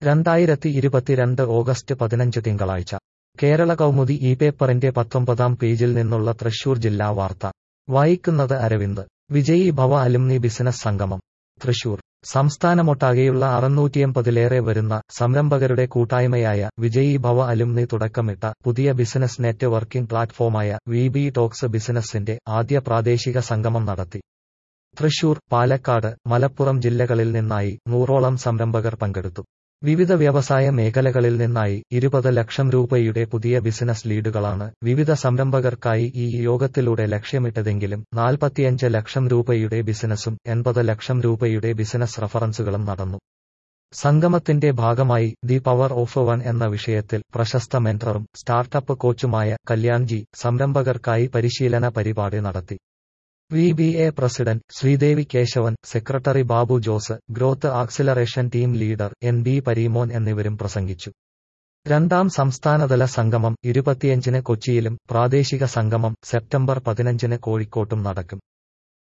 രണ്ടായിരത്തി ഇരുപത്തിരണ്ട് ഓഗസ്റ്റ് പതിനഞ്ച് തിങ്കളാഴ്ച കേരള കൗമുദി ഈ പേപ്പറിന്റെ പത്തൊമ്പതാം പേജിൽ നിന്നുള്ള തൃശൂർ ജില്ലാ വാർത്ത വായിക്കുന്നത് അരവിന്ദ് വിജയി ഭവ അലുമിനി ബിസിനസ് സംഗമം തൃശൂർ സംസ്ഥാനമൊട്ടാകെയുള്ള അറുന്നൂറ്റിയമ്പതിലേറെ വരുന്ന സംരംഭകരുടെ കൂട്ടായ്മയായ വിജയി ഭവ അലുമിനി തുടക്കമിട്ട പുതിയ ബിസിനസ് നെറ്റ്വർക്കിംഗ് പ്ലാറ്റ്ഫോമായ വി ബി ടോക്സ് ബിസിനസിന്റെ ആദ്യ പ്രാദേശിക സംഗമം നടത്തി തൃശൂർ പാലക്കാട് മലപ്പുറം ജില്ലകളിൽ നിന്നായി നൂറോളം സംരംഭകർ പങ്കെടുത്തു വിവിധ വ്യവസായ മേഖലകളിൽ നിന്നായി ഇരുപത് ലക്ഷം രൂപയുടെ പുതിയ ബിസിനസ് ലീഡുകളാണ് വിവിധ സംരംഭകർക്കായി ഈ യോഗത്തിലൂടെ ലക്ഷ്യമിട്ടതെങ്കിലും നാൽപ്പത്തിയഞ്ച് ലക്ഷം രൂപയുടെ ബിസിനസും എൺപത് ലക്ഷം രൂപയുടെ ബിസിനസ് റഫറൻസുകളും നടന്നു സംഗമത്തിന്റെ ഭാഗമായി ദി പവർ ഓഫ് വൺ എന്ന വിഷയത്തിൽ പ്രശസ്ത മെന്ററും സ്റ്റാർട്ടപ്പ് കോച്ചുമായ കല്യാൺജി സംരംഭകർക്കായി പരിശീലന പരിപാടി നടത്തി V B A president Sreedevi Kesavan secretary Babu Jose growth acceleration team leader N B Parimon എന്നിവരും പ്രസംഗിച്ചു രണ്ടാം സംസ്ഥാനതല സംഗമം ഇരുപത്തിയഞ്ചിന് കൊച്ചിയിലും പ്രാദേശിക സംഗമം സെപ്റ്റംബർ പതിനഞ്ചിന് കോഴിക്കോട്ടും നടക്കും